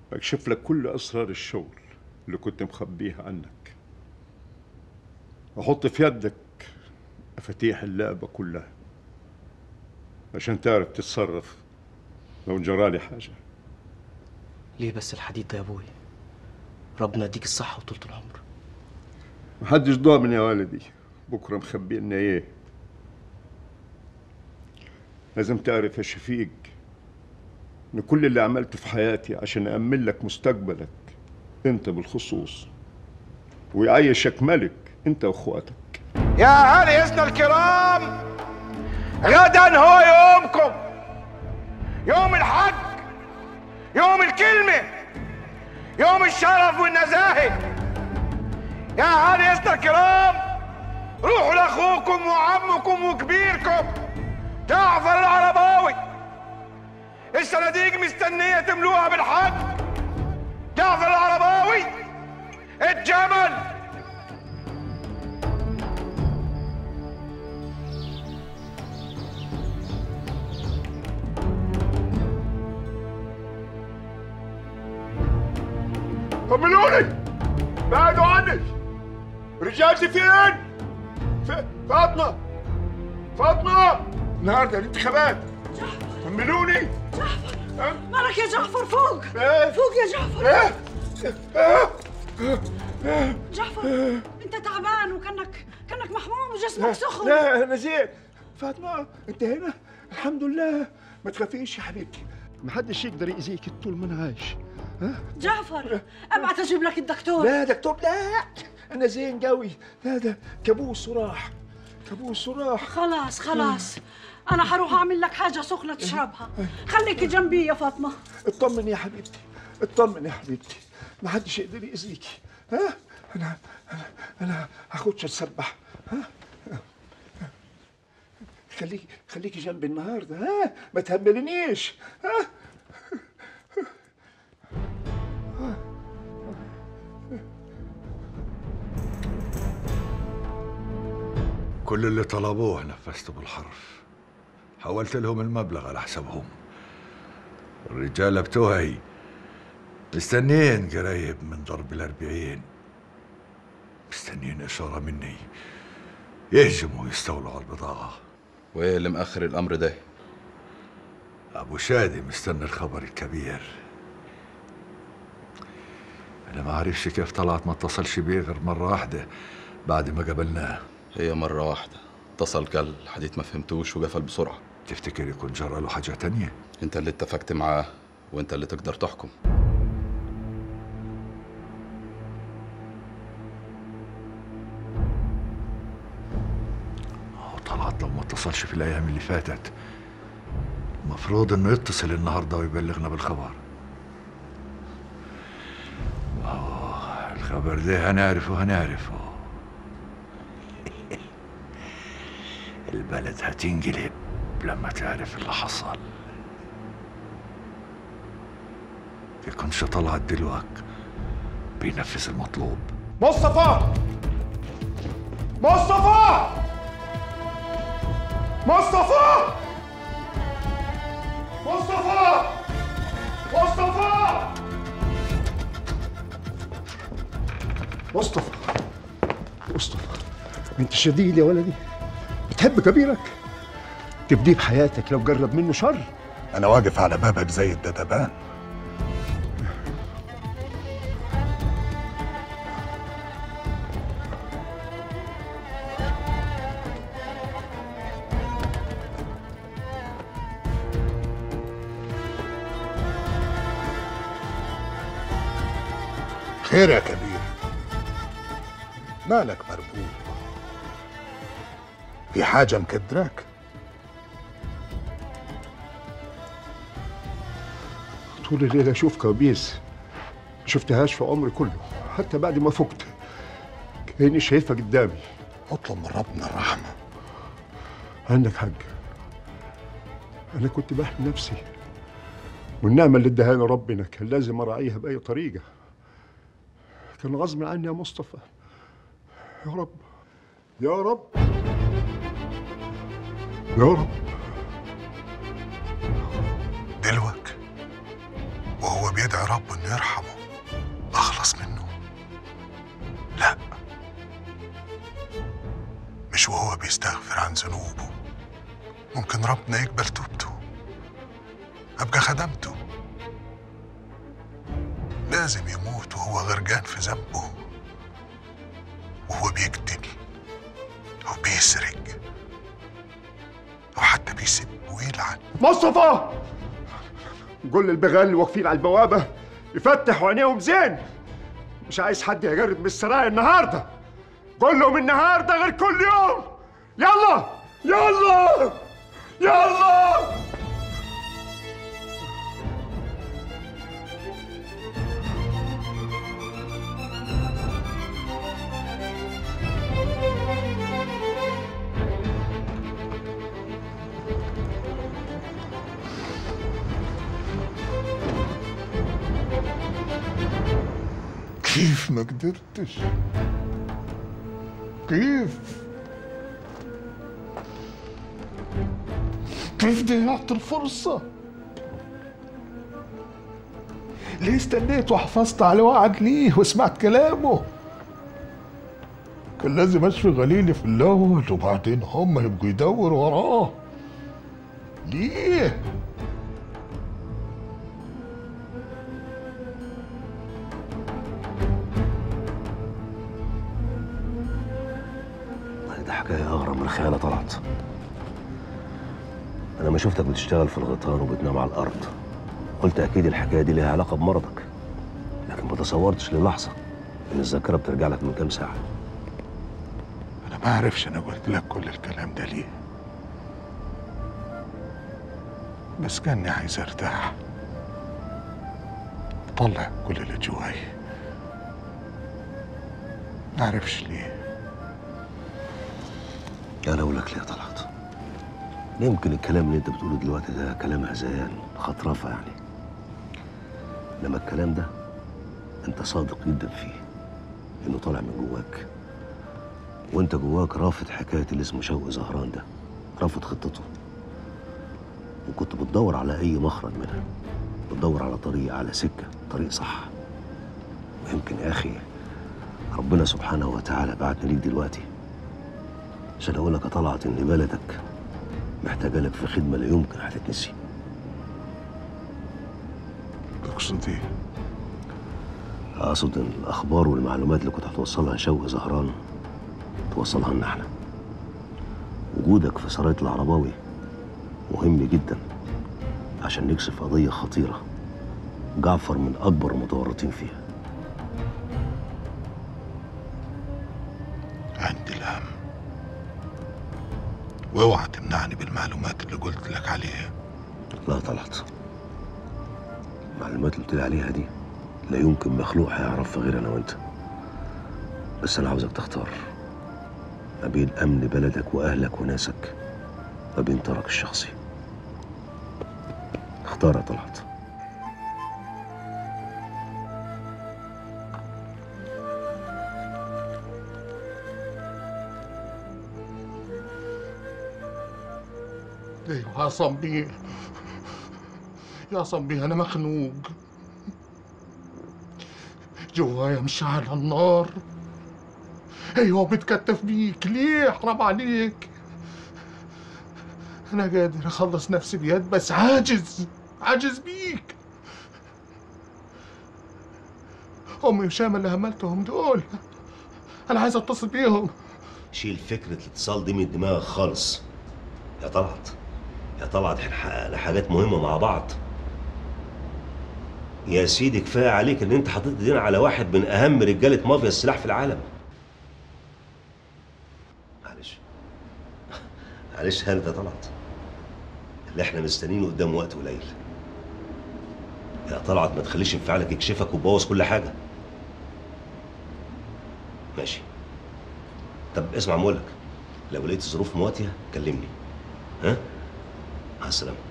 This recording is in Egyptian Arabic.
اكشف لك كل اسرار الشغل اللي كنت مخبيها عنك احط في يدك مفاتيح اللعبه كلها عشان تعرف تتصرف لو جرالي حاجه ليه بس الحديد ده يا ابوي ربنا يديك الصحة وطولة العمر محدش ضامن يا ولدي بكره مخبي لنا ايه لازم تعرف يا شفيق ان كل اللي عملته في حياتي عشان أأمن لك مستقبلك انت بالخصوص ويعيشك ملك انت واخواتك يا أهل إذن الكرام غدا هو يومكم يوم الحق يوم الكلمة يوم الشرف والنزاهة يا أهل إذن الكرام روحوا لأخوكم وعمكم وكبيركم جعفر العرباوي الصناديق مستنية تملوها بالحق جعفر العرباوي الجمل طمنوني بعدوا عني رجالتي فين؟ في فاطمة فاطمة النهارده الانتخابات طمنوني مالك يا جعفر فوق إيه؟ فوق يا جعفر إيه؟ جعفر انت تعبان وكانك كانك محموم وجسمك سخن لا انا زين فاطمة انت هنا الحمد لله ما تخافيش يا حبيبتي محدش يقدر يأذيك طول ما انا عايش ها جعفر ابعت اجيب لك الدكتور لا دكتور لا انا زين قوي لا ده كابوس وراح كابوس وراح خلاص خلاص انا حروح اعمل لك حاجه سخنه تشربها خليكي جنبي يا فاطمه اطمن يا حبيبتي اطمن يا حبيبتي ما حدش يقدر يأذيكي ها انا انا انا هاخدش اتسبح ها خليكي خليكي جنبي النهارده ها ما تهملنيش ها كل اللي طلبوه نفذته بالحرف حولت لهم المبلغ على حسابهم الرجالة بتوعي مستنيين قريب من ضرب الأربعين مستنيين إشارة مني يهجموا ويستولوا على البضاعة وايه اللي مأخر الامر ده أبو شادي مستني الخبر الكبير أنا ما أعرفش كيف طلعت ما اتصلش بيه غير مرة واحدة بعد ما قابلناه هي مرة واحدة اتصل كل الحديث ما فهمتوش وقفل بسرعة تفتكر يكون جرى له حاجة تانية؟ انت اللي اتفقت معاه وانت اللي تقدر تحكم طلعت لو ما اتصلش في الأيام اللي فاتت المفروض إنه يتصل النهاردة ويبلغنا بالخبر آه الخبر ده هنعرفه هنعرفه البلد هتنقلب لما تعرف اللي حصل يكونش طلعت دلوقت بينفذ المطلوب مصطفى مصطفى مصطفى مصطفى مصطفى مصطفى مصطفى انت شديد يا ولدي بتحب كبيرك تبديه بحياتك لو جرب منه شر أنا واقف على بابك زي الدبان خير يا كبير مالك مربوط في حاجة مكدراك طول الليل اشوف كوابيس ما شفتهاش في عمري كله حتى بعد ما فقت كاني شايفها قدامي اطلب من ربنا الرحمة عندك حق انا كنت بحمي نفسي والنعمه اللي ادهاني ربنا كان لازم اراعيها باي طريقه كان غصب عني يا مصطفى يا رب يا رب يا رب دلوك وهو بيدعي ربه انه يرحمه اخلص منه لا مش وهو بيستغفر عن ذنوبه ممكن ربنا يقبل توبته ابقى خدمته لازم يموت وهو غرقان في ذنبه وهو بيقتل او بيسرق او حتى بيسب ويلعن مصطفى قول للبغال اللي واقفين على البوابة يفتحوا عينيهم زين مش عايز حد يجرب من السرايا النهاردة قول لهم النهاردة غير كل يوم يلا يلا يلا كيف ما قدرتش كيف كيف ضيعت الفرصة ليه استنيت وحفظت على وعد ليه وسمعت كلامه كان لازم اشفي غليلي في الاول وبعدين هم يبقوا يدوروا وراه ليه ده حكاية أغرب من الخيانة طلعت أنا ما شفتك بتشتغل في الغيطان وبتنام على الأرض قلت أكيد الحكاية دي ليها علاقة بمرضك لكن ما تصورتش للحظة إن الذاكرة بترجع لك من كام ساعة انا ما اعرفش انا قلت لك كل الكلام ده ليه بس كاني عايز ارتاح طلع كل اللي جواي ما اعرفش ليه أنا أقول لك ليه طلعت يمكن الكلام اللي أنت بتقوله دلوقتي ده كلام هذيان خطرفة يعني لما الكلام ده أنت صادق جدا فيه إنه طالع من جواك وأنت جواك رافض حكاية اللي اسمه شوقي زهران ده رافض خطته وكنت بتدور على أي مخرج منها بتدور على طريق على سكة طريق صح ويمكن يا أخي ربنا سبحانه وتعالى بعتني ليك دلوقتي عشان اقول لك يا طلعت ان بلدك محتاجه لك في خدمه لا يمكن هتتنسي تقصد ايه اقصد ان الاخبار والمعلومات اللي كنت هتوصلها شوقي زهران توصلها لنا احنا وجودك في سرايه العرباوي مهم جدا عشان نكشف قضيه خطيره جعفر من اكبر المتورطين فيها عندي الهم واوعى تمنعني بالمعلومات اللي قلت لك عليها لا طلعت المعلومات اللي قلت لي عليها دي لا يمكن مخلوق هيعرفها غير انا وانت بس انا عاوزك تختار ما بين امن بلدك واهلك وناسك ما بين طرك الشخصي اختار يا طلعت ايوه يا صنبيه يا صنبيه انا مخنوق جوايا مش على النار ايوه بتكتف بيك ليه حرام عليك انا قادر اخلص نفسي بيد بس عاجز عاجز بيك امي وشام اللي هملتهم دول انا عايز اتصل بيهم شيل فكره الاتصال دي من دماغك خالص يا طلعت يا طلعت احنا حققنا حاجات مهمه مع بعض يا سيدي كفايه عليك ان انت حطيت ايدينا على واحد من اهم رجاله مافيا السلاح في العالم معلش معلش هانت يا طلعت اللي احنا مستنيينه قدام وقت قليل يا طلعت ما تخليش انفعالك يكشفك وتبوظ كل حاجه ماشي طب اسمع مولك لو لقيت الظروف مواتيه كلمني ها مع السلامه